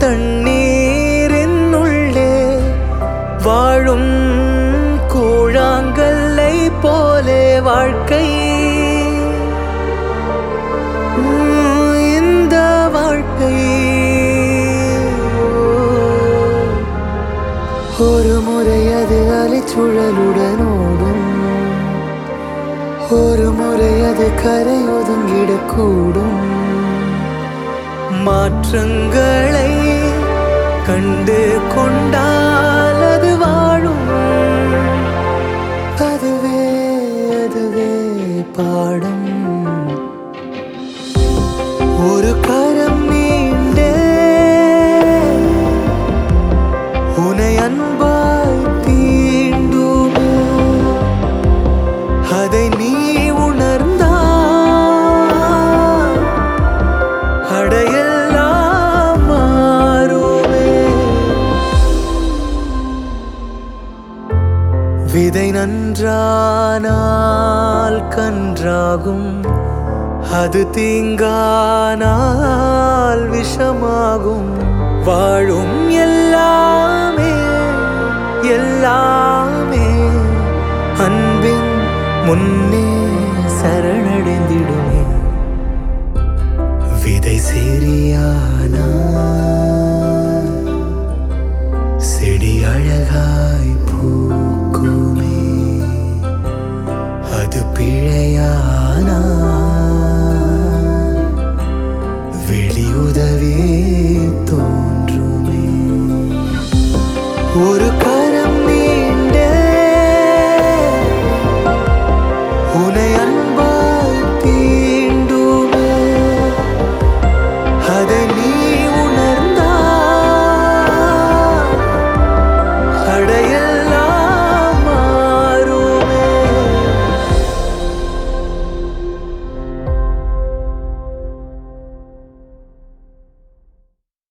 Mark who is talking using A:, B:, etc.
A: தண்ணீரின் உள்ளே வாழும் கூழாங்கல்லை போலே வாழ்க்கை உம், இந்த வாழ்க்கை ஒரு முறை அது அலைச்சுழலுடன் ஓடும் ஒரு முறை அது கரை ஒதுங்கிடக்கூடும் மாற்றங்களை கண்டு கொண்டால் அது வாழும் அதுவே அதுவே பாடும் ஒரு கரம் நீண்டே உனை அன்பாய் தீண்டுமே அதை நீ உணர்ந்தால் அடையெல்லாம் மாறுமே விதை நன்றானால் கன்றாகும் அது தீங்கானால் விஷமாகும் வாழும் எல்லாமே எல்லாமே அன்பின் முன்னே சரணடைந்திடுமே விதை சிறியானா செடி அழகாய் பூக்குமே அது பிழையானா வெளியுதவி